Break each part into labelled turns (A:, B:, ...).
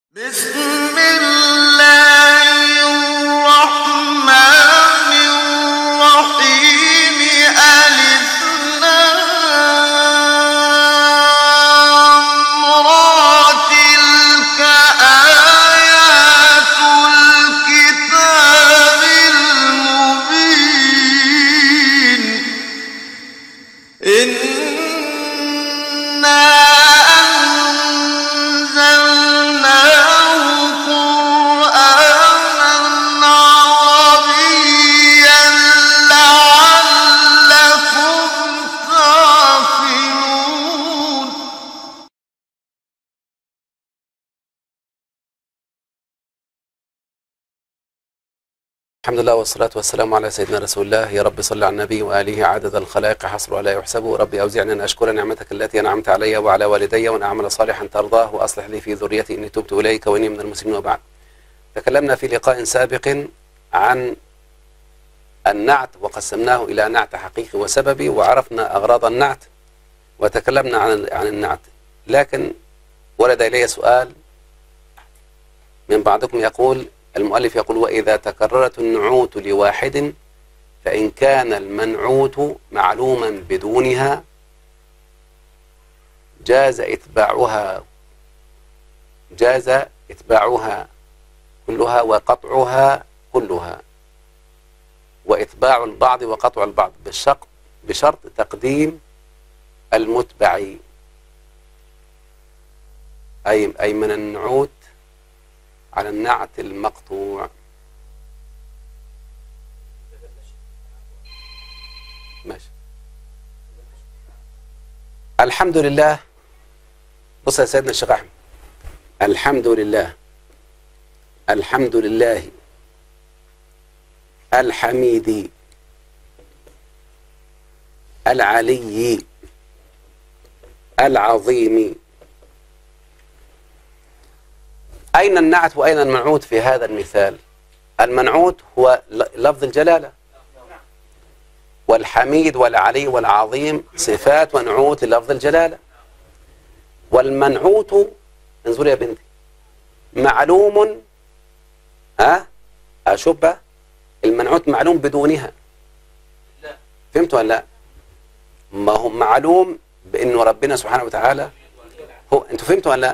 A: بسم الله الرحمن الرحيم ألف لام را تلك آيات الكتاب المبين إنا أنزلناه قرآنا عربيا لعلكم تعقلون
B: الحمد لله والصلاة والسلام على سيدنا رسول الله يا رب صل على النبي وآله عدد الخلائق حصر ولا يحسب ربي أوزعني أن أشكر نعمتك التي أنعمت علي وعلى والدي وأن أعمل صالحا ترضاه وأصلح لي في ذريتي إني تبت إليك وإني من المسلمين وبعد تكلمنا في لقاء سابق عن النعت وقسمناه إلى نعت حقيقي وسببي وعرفنا أغراض النعت وتكلمنا عن عن النعت لكن ورد إلي سؤال من بعضكم يقول المؤلف يقول وإذا تكررت النعوت لواحد فإن كان المنعوت معلوما بدونها جاز إتباعها جاز إتباعها كلها وقطعها كلها وإتباع البعض وقطع البعض بالشرط بشرط تقديم المتبع أي أي من النعوت على النعت المقطوع ماشي الحمد لله بص يا سيدنا الشيخ احمد الحمد لله الحمد لله الحميد العلي العظيم أين النعت وأين المنعوت في هذا المثال المنعوت هو لفظ الجلالة والحميد والعلي والعظيم صفات ونعوت للفظ الجلالة والمنعوت انظر يا بنتي معلوم ها أشبه المنعوت معلوم بدونها فهمت ولا لا ما هو معلوم بأنه ربنا سبحانه وتعالى هو انتوا فهمتوا ولا لا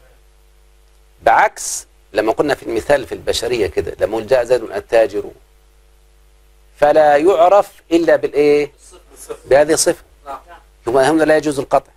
B: بعكس لما قلنا في المثال في البشرية كده لما قل جاء زيد التاجر فلا يعرف إلا بالإيه بهذه الصفة ثم هم لا يجوز القطع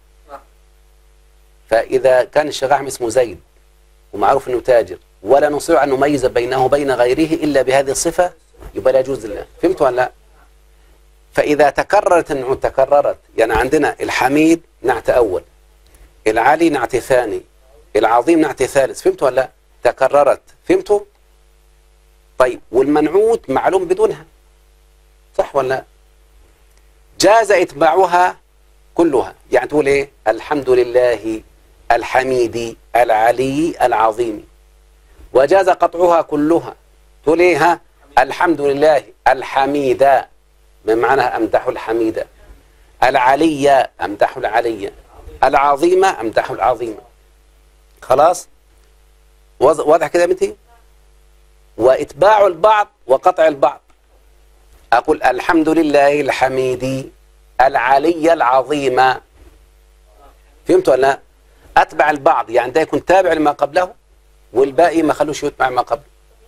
B: فإذا كان الشيخ أحمد اسمه زيد ومعروف أنه تاجر ولا نستطيع أن نميز بينه وبين غيره إلا بهذه الصفة يبقى لا يجوز الله فهمت ولا لا فإذا تكررت النعوت تكررت يعني عندنا الحميد نعت أول العلي نعت ثاني العظيم نعت ثالث فهمتوا ولا لا تكررت فهمتوا طيب والمنعوت معلوم بدونها صح ولا لا جاز اتباعها كلها يعني تقول ايه الحمد لله الحميد العلي العظيم وجاز قطعها كلها تقول ايه ها الحمد لله الحميد من معناها امدح الحميد العلي امدح العلي العظيمه امدح العظيمه خلاص واضح كده يا بنتي واتباع البعض وقطع البعض اقول الحمد لله الحميد العلي العظيم فهمت ولا لا اتبع البعض يعني ده يكون تابع لما قبله والباقي ما خلوش يتبع ما قبله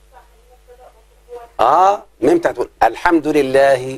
B: اه ممتع تقول الحمد لله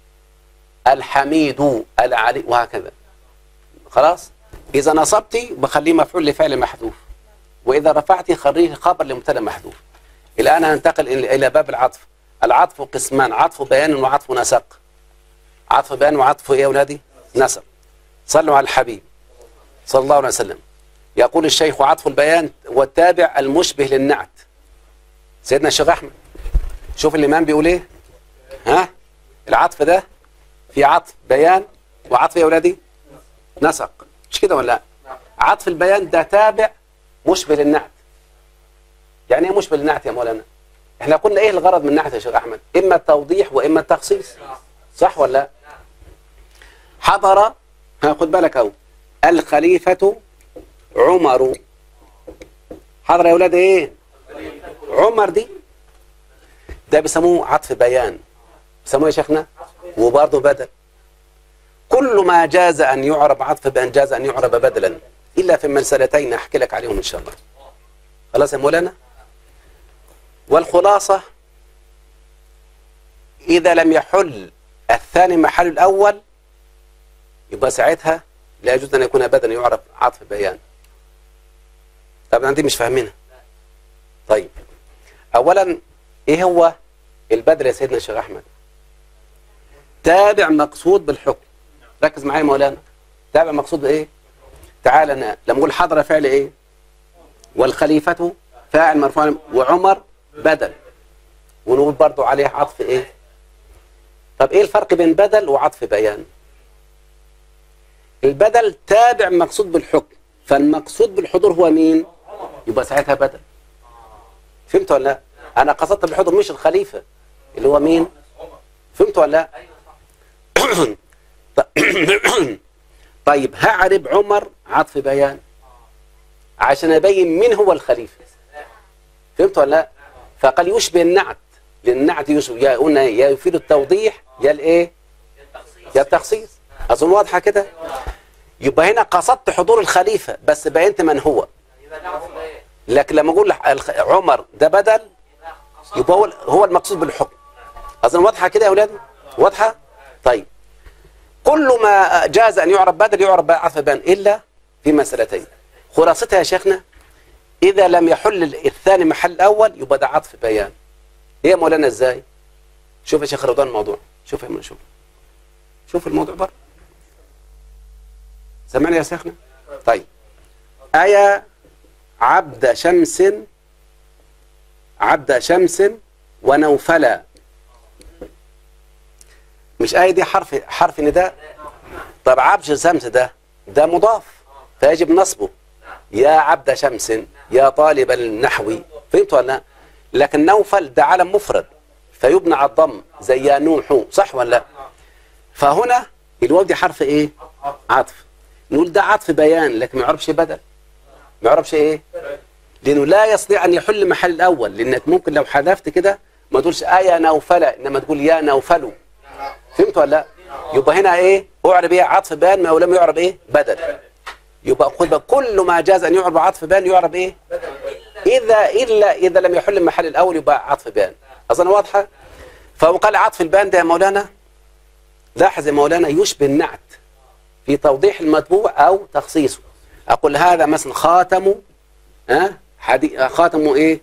B: الحميد العلي وهكذا خلاص إذا نصبتي بخليه مفعول لفعل محذوف وإذا رفعتي خليه خبر لمبتدا محذوف الآن هننتقل إلى باب العطف العطف قسمان عطف بيان وعطف نسق عطف بيان وعطف إيه يا أولادي نسق صلوا على الحبيب صلى الله عليه وسلم يقول الشيخ عطف البيان والتابع المشبه للنعت سيدنا الشيخ أحمد شوف الإمام بيقول إيه ها العطف ده في عطف بيان وعطف يا أولادي نسق مش كده ولا لا عطف البيان ده تابع مشبه للنعت يعني ايه مشبه للنعت يا مولانا احنا قلنا ايه الغرض من النعت يا شيخ احمد اما التوضيح واما التخصيص صح ولا لا حضر ها خد بالك اهو الخليفة عمر حاضر يا ولاد ايه عمر دي ده بيسموه عطف بيان بيسموه يا شيخنا وبرضه بدل كل ما جاز ان يعرب عطف بان جاز ان يعرب بدلا الا في مسالتين احكي لك عليهم ان شاء الله خلاص يا مولانا والخلاصه اذا لم يحل الثاني محل الاول يبقى ساعتها لا يجوز ان يكون بدلا يعرب عطف بيان طبعا دي مش فاهمينها طيب اولا ايه هو البدل يا سيدنا الشيخ احمد تابع مقصود بالحكم ركز معايا يا مولانا تابع مقصود بايه تعال انا لما اقول حضر فعل ايه والخليفة فاعل مرفوع وعمر بدل ونقول برضو عليه عطف ايه طب ايه الفرق بين بدل وعطف بيان البدل تابع مقصود بالحكم فالمقصود بالحضور هو مين يبقى ساعتها بدل فهمت ولا لا انا قصدت بالحضور مش الخليفة اللي هو مين فهمت ولا لا طيب هعرب عمر عطف بيان عشان ابين مين هو الخليفة فهمت ولا لا فقال يشبه النعت لان النعت يشبه يا قلنا يا يفيد التوضيح يا الايه يا التخصيص اظن واضحه كده يبقى هنا قصدت حضور الخليفة بس بينت من هو لكن لما اقول الخ- عمر ده بدل يبقى هو هو المقصود بالحكم اظن واضحه كده يا اولاد واضحه طيب كل ما جاز ان يعرب بدل يعرب عطف بان الا في مسالتين خلاصتها يا شيخنا اذا لم يحل الثاني محل الاول يبقى ده عطف بيان ايه يا مولانا ازاي شوف يا شيخ رضوان الموضوع شوف يا مولانا شوف شوف الموضوع بره سمعني يا شيخنا طيب آية عبد شمس عبد شمس ونوفلا مش آية دي حرف حرف نداء طب عبد شمس ده ده مضاف فيجب نصبه يا عبد شمس يا طالب النحو فهمت ولا لا لكن نوفل ده علم مفرد فيبنى على الضم زي يا نوح صح ولا لا فهنا الواو دي حرف ايه عطف نقول ده عطف بيان لكن ما يعرفش بدل ما يعرفش ايه لانه لا يستطيع ان يحل محل الاول لانك ممكن لو حذفت كده ما تقولش آية نوفلة انما تقول يا نوفل فهمت ولا لا يبقى هنا ايه اعرب ايه عطف بيان ما ولم يعرب ايه بدل يبقى خد بالك كل ما جاز ان يعرب عطف بيان يعرب ايه اذا الا اذا لم يحل المحل الاول يبقى عطف بيان اظن واضحه فهو قال عطف البيان ده يا مولانا لاحظ يا مولانا يشبه النعت في توضيح المطبوع او تخصيصه اقول هذا مثلا خاتم ها حدي... خاتم ايه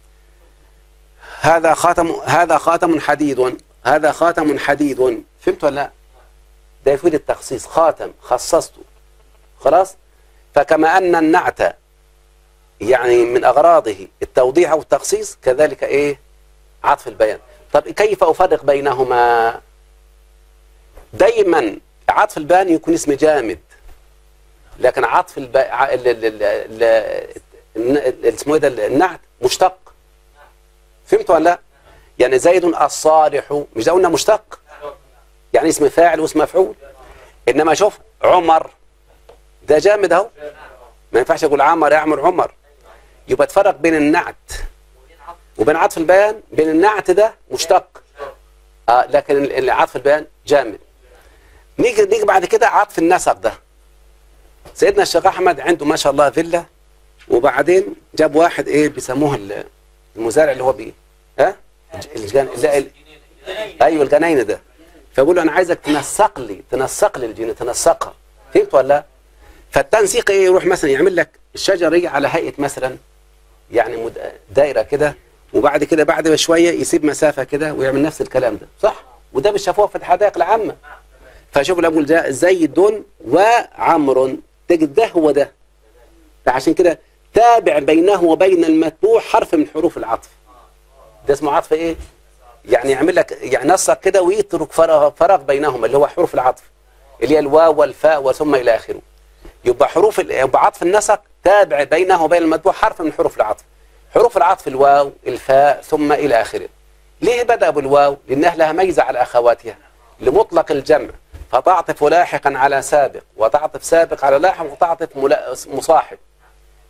B: هذا خاتم هذا خاتم حديد هذا خاتم حديد فهمت ولا لا ده يفيد التخصيص خاتم خصصته خلاص فكما ان النعت يعني من اغراضه التوضيح او التخصيص كذلك ايه عطف البيان طب كيف افرق بينهما دايما عطف البيان يكون اسم جامد لكن عطف الب... ع- ال... ال... ال... ال... ال... اسمه ايه ده النعت مشتق فهمت ولا لا يعني زيد الصالح مش ده قلنا مشتق يعني اسم فاعل واسم مفعول انما شوف عمر ده جامد اهو ما ينفعش اقول عمر يعمر عمر يبقى تفرق بين النعت وبين عطف البيان بين النعت ده مشتق آه لكن ال- ال- عطف البيان جامد نيجي نيجي بعد كده عطف النسق ده سيدنا الشيخ احمد عنده ما شاء الله فيلا وبعدين جاب واحد ايه بيسموه ال- المزارع اللي هو بيه ها الجن... لا ال... ايوه الجناين ده فبقول له انا عايزك تنسق لي تنسق لي الجنة تنسقها فهمت ولا لا؟ فالتنسيق ايه يروح مثلا يعمل لك الشجره يجي على هيئه مثلا يعني مد... دايره كده وبعد كده بعد شويه يسيب مسافه كده ويعمل نفس الكلام ده صح وده بيشافوه في الحدائق العامه فشوف لما اقول ده زيد وعمر تجد ده هو ده فعشان كده تابع بينه وبين المتبوع حرف من حروف العطف ده اسمه عطف ايه يعني يعمل لك يعني نسق كده ويترك فراغ, فراغ بينهما اللي هو حروف العطف اللي هي الواو والفاء وثم الى اخره يبقى حروف ال- يبقى عطف النسق تابع بينه وبين المتبوع حرف من حروف العطف حروف العطف الواو الفاء ثم الى اخره ليه بدا بالواو لانها لها ميزه على اخواتها لمطلق الجمع فتعطف لاحقا على سابق وتعطف سابق على لاحق وتعطف ملا- مصاحب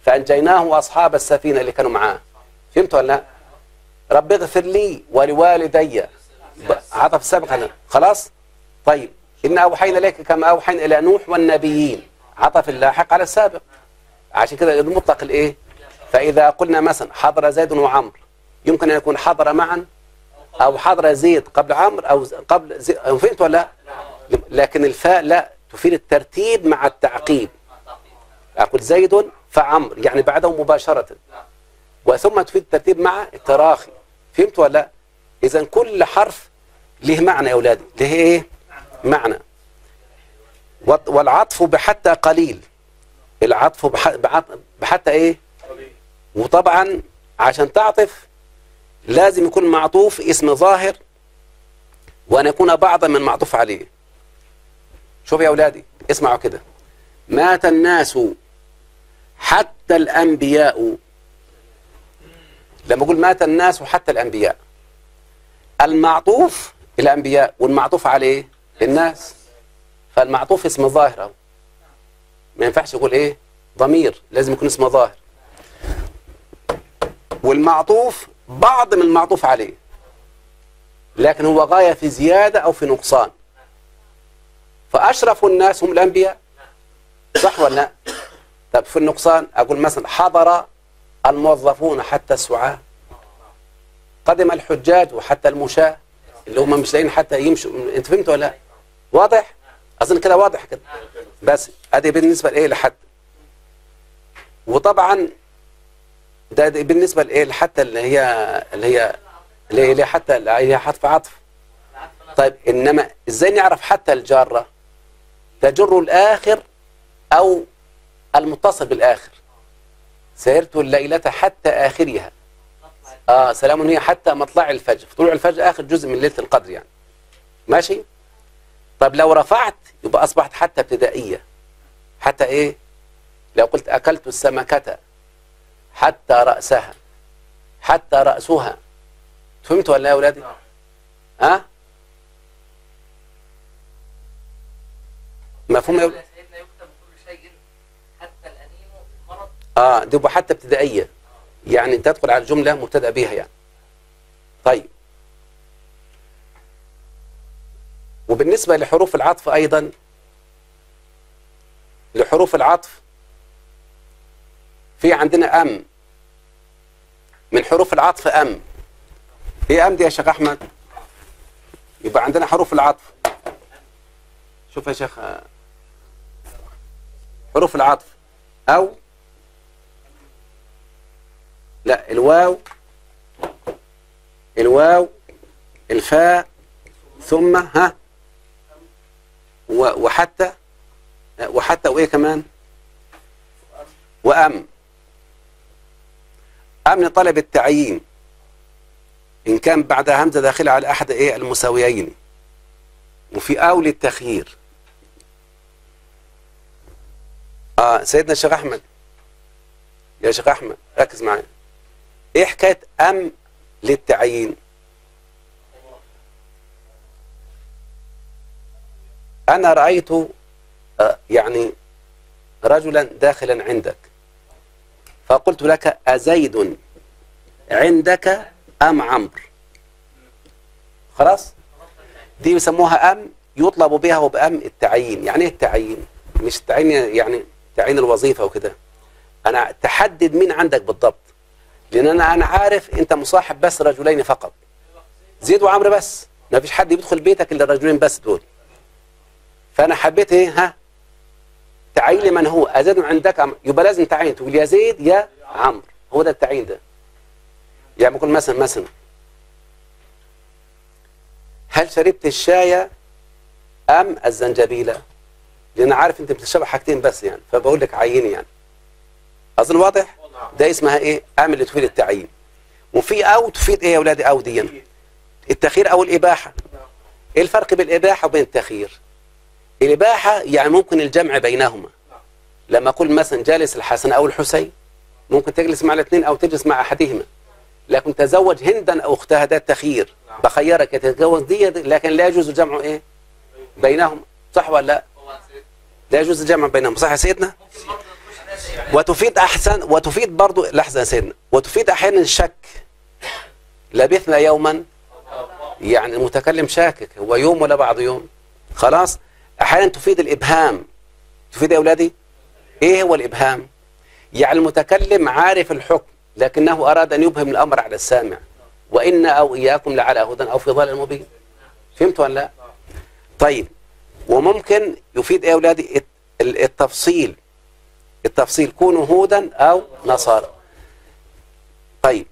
B: فانجيناه واصحاب السفينه اللي كانوا معاه فهمت ولا لا؟ رب اغفر لي ولوالدي ب- عطف سابق على- خلاص طيب إن أوحينا إليك كما أوحينا إلى نوح والنبيين عطف اللاحق على السابق عشان كده المطلق الإيه فإذا قلنا مثلا حضر زيد وعمر يمكن أن يكون حضر معا أو حضر زيد قبل عمرو أو ز- قبل زيد أو فهمت ولا لا؟ لكن الفاء لا تفيد الترتيب مع التعقيب أقول زيد فعمر يعني بعده مباشرة وثم تفيد الترتيب مع التراخي فهمت ولا لا؟ إذا كل حرف له معنى يا أولادي له إيه؟ معنى والط- والعطف بحتى قليل العطف بح- بعط- بحتى إيه؟ وطبعا عشان تعطف لازم يكون معطوف اسم ظاهر وأن يكون بعضا من معطوف عليه شوف يا أولادي اسمعوا كده مات الناس حتى الأنبياء لما أقول مات الناس حتى الأنبياء المعطوف الأنبياء والمعطوف عليه الناس فالمعطوف اسم ظاهر أهو. ما ينفعش يقول إيه ضمير لازم يكون اسم ظاهر والمعطوف بعض من المعطوف عليه لكن هو غاية في زيادة أو في نقصان فأشرف الناس هم الأنبياء صح ولا لا طب في النقصان أقول مثلا حضر الموظفون حتى السعاة قدم الحجاج وحتى المشاة اللي هم مش لاقيين حتى يمشوا انت فهمت ولا لا واضح اظن كده واضح كده بس ادي بالنسبه لايه لحد وطبعا ده, ده بالنسبه لايه لحتى اللي هي اللي هي اللي هي, اللي هي حتى اللي هي حرف عطف طيب انما ازاي نعرف حتى الجاره تجر الاخر او المتصل بالاخر سيرت الليله حتى اخرها اه سلام هي حتى مطلع الفجر طلوع الفجر اخر جزء من ليله القدر يعني ماشي طب لو رفعت يبقى اصبحت حتى ابتدائيه حتى ايه لو قلت اكلت السمكه حتى راسها حتى راسها فهمت ولا يا اولادي ها أه؟ مفهوم يا أولادي؟
C: سيدنا يكتب كل شيء حتى الأنين المرض
B: اه دي يبقى حتى ابتدائيه يعني تدخل على الجمله مبتدا بها يعني طيب وبالنسبه لحروف العطف ايضا لحروف العطف في عندنا ام من حروف العطف ام ايه ام دي يا شيخ احمد يبقى عندنا حروف العطف شوف يا شيخ آه، حروف العطف او لا الواو الواو الفاء ثم ها و- وحتى وحتى وايه كمان وام ام لطلب التعيين ان كان بعد همزه داخله على احد ايه المساويين وفي او للتخيير اه سيدنا الشيخ احمد يا شيخ احمد ركز معايا ايه حكايه ام للتعيين انا رايت آه، يعني رجلا داخلا عندك فقلت لك ازيد عندك ام عمرو خلاص دي بيسموها ام يطلب بها وبام التعيين يعني ايه التعيين مش التعيين يعني تعيين الوظيفه وكده انا تحدد مين عندك بالضبط لان انا انا عارف انت مصاحب بس رجلين فقط زيد وعمرو بس ما فيش حد بيدخل بيتك الا الرجلين بس دول فانا حبيت ايه ها تعين لي من هو ازيد عندك أم- يبقى لازم تعين تقول يا زيد يا عمرو هو ده التعيين ده يعني بقول مثلا مثلا هل شربت الشاي ام الزنجبيل لان عارف انت بتشرب حاجتين بس يعني فبقول لك عيني يعني اظن واضح ده اسمها ايه ام اللي تفيد التعيين وفي او تفيد ايه يا اولادي او دي التخيير او الاباحه ايه الفرق بين الاباحه وبين التخيير الاباحه يعني ممكن الجمع بينهما لما اقول مثلا جالس الحسن او الحسين ممكن تجلس مع الاثنين او تجلس مع احدهما لكن تزوج هندا او اختها ده التخيير بخيرك تتزوج دي لكن لا يجوز الجمع ايه بينهم صح ولا لا
C: طبعا سيد
B: لا يجوز الجمع بينهم صح يا سيدنا
C: ممكن برضه تخش ناس
B: وتفيد احسن وتفيد برضو لحظه يا سيدنا وتفيد احيانا الشك لبثنا يوما يعني المتكلم شاكك هو يوم ولا بعض يوم خلاص احيانا تفيد الابهام تفيد يا اولادي ايه هو الابهام يعني المتكلم عارف الحكم لكنه اراد ان يبهم الامر على السامع وان او اياكم لعلى هدى او في ضلال مبين فهمتوا ولا لا طيب وممكن يفيد ايه يا اولادي الت- ال- التفصيل التفصيل كونوا هودا او نصارى طيب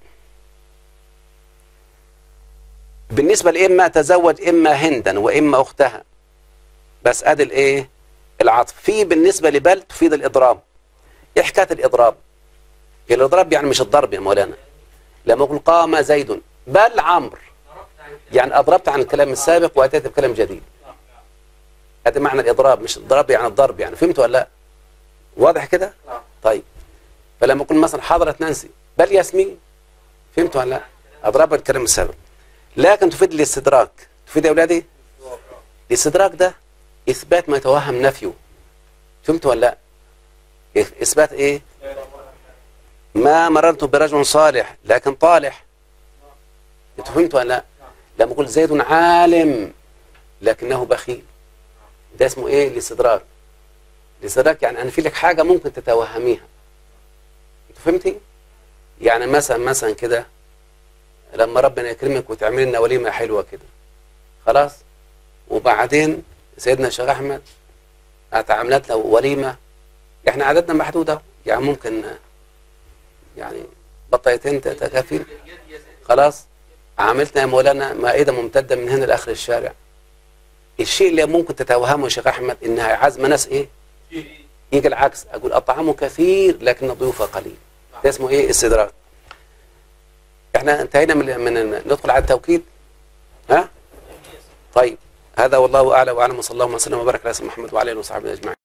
B: بالنسبة لإما تزوج إما هندا وإما أختها بس أدي الإيه العطف في بالنسبة لبل تفيد الإضراب إيه حكاية الإضراب الإضراب يعني مش الضرب يا مولانا لما أقول قام زيد بل عمرو يعني أضربت عن الكلام السابق وأتيت بكلام جديد هذا معنى الإضراب مش الضرب يعني الضرب يعني فهمت ولا لا واضح كده طيب فلما أقول مثلا حضرت نانسي بل ياسمين فهمت ولا لا أضرب الكلام السابق لكن تفيد الاستدراك تفيد يا أولادي الاستدراك ده إثبات ما يتوهم نفيه فهمت ولا لا إث- إثبات إيه ما مررت برجل صالح لكن طالح انت فهمت ولا لا لما اقول زيد عالم لكنه بخيل ده اسمه ايه الاستدراك الاستدراك يعني انا في لك حاجه ممكن تتوهميها انت فهمتي يعني مثلا مثلا كده لما ربنا يكرمك وتعمل لنا وليمه حلوه كده خلاص وبعدين سيدنا الشيخ احمد اتعاملت له وليمه احنا عددنا محدوده يعني ممكن يعني بطايتين تكافين خلاص عملتنا يا مولانا مائده ممتده من هنا لاخر الشارع الشيء اللي ممكن تتوهمه يا شيخ احمد انها عازمه ناس ايه يجي العكس اقول الطعام كثير لكن الضيوف قليل ده اسمه ايه استدراك احنا انتهينا من من ندخل على التوكيد ها طيب هذا والله اعلم واعلم وصلى الله وسلم وبارك على سيدنا محمد وعلى اله وصحبه اجمعين